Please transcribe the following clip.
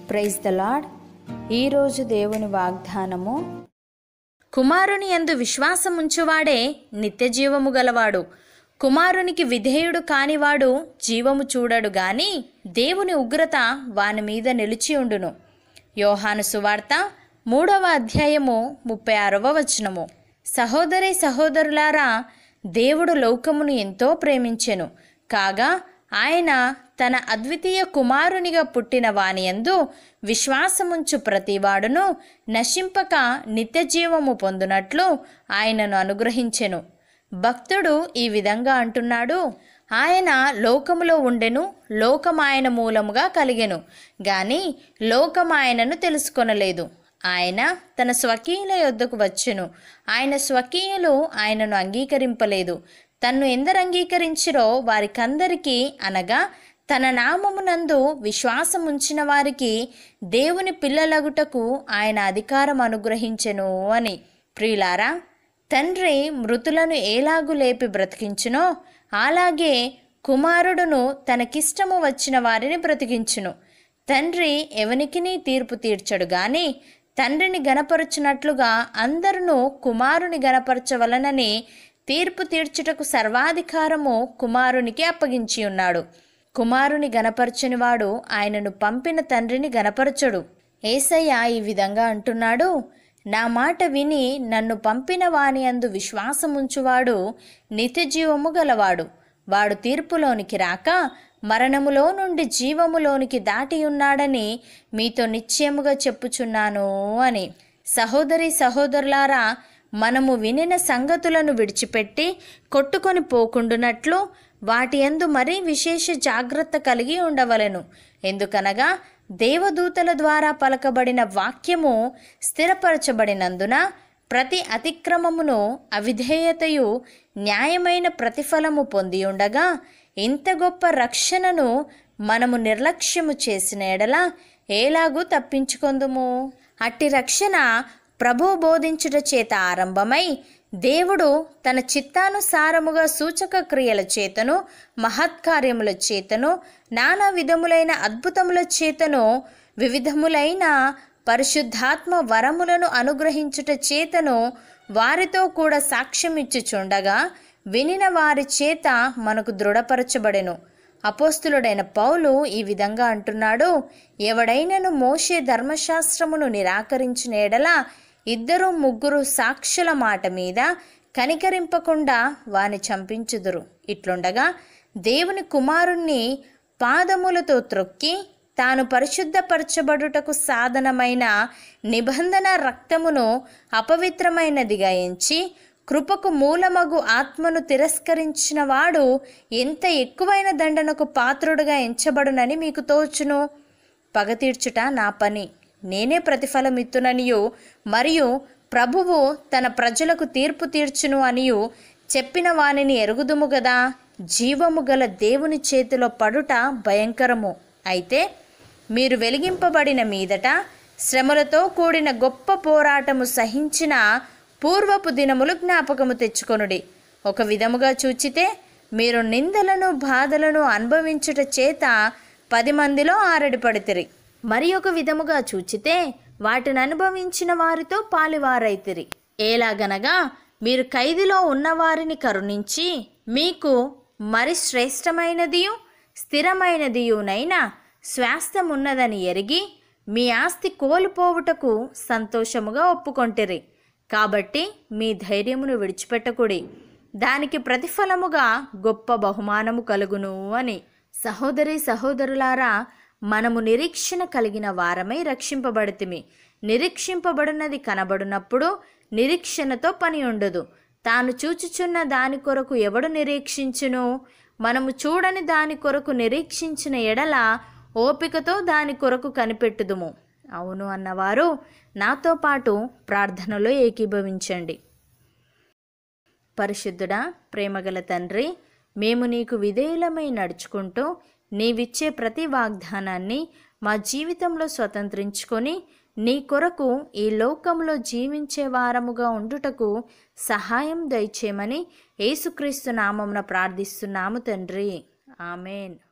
praise the lord ఈరోజు దేవుని వాగ్దానము కుమారుని యందు విశ్వాసముంచువాడే నిత్య జీవము గలవాడు కుమారునికి విధేయుడు కానివాడు జీవము చూడడు గాని దేవుని ఉగ్రత వాని మీద నిలిచి ఉండును యోహాను సువార్త మూడవ అధ్యాయము ముప్పై ఆరవ వచనము సహోదరి సహోదరులారా దేవుడు లోకమును ఎంతో ప్రేమించెను కాగా ఆయన తన అద్వితీయ కుమారునిగా పుట్టిన వానియందు విశ్వాసముంచు ప్రతివాడును నశింపక నిత్య జీవము పొందునట్లు ఆయనను అనుగ్రహించెను భక్తుడు ఈ విధంగా అంటున్నాడు ఆయన లోకములో ఉండెను లోకం ఆయన మూలముగా కలిగెను గాని లోకం ఆయనను తెలుసుకొనలేదు ఆయన తన స్వకీయుల యొద్దకు వచ్చెను ఆయన స్వకీయులు ఆయనను అంగీకరింపలేదు తన్ను ఎందరు అంగీకరించిరో వారికందరికీ అనగా తన నామమునందు విశ్వాసం ఉంచిన వారికి దేవుని పిల్లలగుటకు ఆయన అధికారం అనుగ్రహించెను అని ప్రియులారా తండ్రి మృతులను ఏలాగు లేపి బ్రతికించునో అలాగే కుమారుడును తనకిష్టము వచ్చిన వారిని బ్రతికించును తండ్రి ఎవనికిని తీర్పు తీర్చడు గాని తండ్రిని గనపరచునట్లుగా అందరును కుమారుని గనపరచవలనని తీర్పు తీర్చుటకు సర్వాధికారము కుమారునికి అప్పగించి ఉన్నాడు కుమారుని గనపరచనివాడు ఆయనను పంపిన తండ్రిని గనపరచడు ఏసయ్య ఈ విధంగా అంటున్నాడు నా మాట విని నన్ను పంపిన వాని అందు విశ్వాసముంచువాడు నిత్యజీవము గలవాడు వాడు తీర్పులోనికి రాక మరణములో నుండి జీవములోనికి దాటి ఉన్నాడని మీతో నిశ్చయముగా చెప్పుచున్నాను అని సహోదరి సహోదరులారా మనము వినిన సంగతులను విడిచిపెట్టి కొట్టుకొని పోకుండునట్లు వాటి యందు మరీ విశేష జాగ్రత్త కలిగి ఉండవలెను ఎందుకనగా దేవదూతల ద్వారా పలకబడిన వాక్యము స్థిరపరచబడినందున ప్రతి అతిక్రమమును అవిధేయతయు న్యాయమైన ప్రతిఫలము పొంది ఉండగా ఇంత గొప్ప రక్షణను మనము నిర్లక్ష్యము చేసిన ఎడల ఏలాగూ తప్పించుకొందుము అట్టి రక్షణ ప్రభు బోధించుట చేత ఆరంభమై దేవుడు తన చిత్తానుసారముగా సూచక క్రియల చేతను మహత్కార్యముల చేతను నానా విధములైన అద్భుతముల చేతను వివిధములైన పరిశుద్ధాత్మ వరములను అనుగ్రహించుట చేతను వారితో కూడా సాక్ష్యమిచ్చుచుండగా వినిన వారి చేత మనకు దృఢపరచబడెను అపోస్తులుడైన పౌలు ఈ విధంగా అంటున్నాడు ఎవడైనను మోషే ధర్మశాస్త్రమును నిరాకరించిన ఎడల ఇద్దరు ముగ్గురు సాక్షుల మాట మీద కనికరింపకుండా వాని చంపించుదురు ఇట్లుండగా దేవుని కుమారుణ్ణి పాదములతో త్రొక్కి తాను పరిశుద్ధపరచబడుటకు సాధనమైన నిబంధన రక్తమును అపవిత్రమైనదిగా ఎంచి కృపకు మూలమగు ఆత్మను తిరస్కరించిన వాడు ఎంత ఎక్కువైన దండనకు పాత్రుడుగా ఎంచబడునని మీకు తోచును పగ తీర్చుట నా పని నేనే ప్రతిఫలమిత్తుననియు మరియు ప్రభువు తన ప్రజలకు తీర్పు తీర్చును అనియు చెప్పిన వానిని ఎరుగుదుము గదా జీవము గల దేవుని చేతిలో పడుట భయంకరము అయితే మీరు వెలిగింపబడిన మీదట శ్రమలతో కూడిన గొప్ప పోరాటము సహించిన పూర్వపు దినములు జ్ఞాపకము తెచ్చుకొనుడి ఒక విధముగా చూచితే మీరు నిందలను బాధలను అనుభవించుట చేత పది మందిలో ఆరడిపడితిరి మరి ఒక విధముగా చూచితే వాటిని అనుభవించిన వారితో పాలివారైతిరి ఏలాగనగా మీరు ఖైదులో ఉన్నవారిని కరుణించి మీకు మరి శ్రేష్టమైనదియు స్థిరమైనదియునైన స్వాస్థ్యమున్నదని ఎరిగి మీ ఆస్తి కోల్పోవుటకు సంతోషముగా ఒప్పుకొంటిరి కాబట్టి మీ ధైర్యమును విడిచిపెట్టకుడి దానికి ప్రతిఫలముగా గొప్ప బహుమానము కలుగును అని సహోదరి సహోదరులారా మనము నిరీక్షణ కలిగిన వారమై రక్షింపబడితిమి నిరీక్షింపబడినది కనబడినప్పుడు నిరీక్షణతో పని ఉండదు తాను చూచుచున్న దాని కొరకు ఎవడు నిరీక్షించును మనము చూడని దాని కొరకు నిరీక్షించిన ఎడల ఓపికతో దాని కొరకు కనిపెట్టుదుము అవును అన్నవారు నాతో పాటు ప్రార్థనలో ఏకీభవించండి పరిశుద్ధుడా ప్రేమగల తండ్రి మేము నీకు విధేయులమై నడుచుకుంటూ నీవిచ్చే ప్రతి వాగ్దానాన్ని మా జీవితంలో స్వతంత్రించుకొని నీ కొరకు ఈ లోకంలో జీవించే వారముగా ఉండుటకు సహాయం దయచేయమని యేసుక్రీస్తు నామమున ప్రార్థిస్తున్నాము తండ్రి ఆమెన్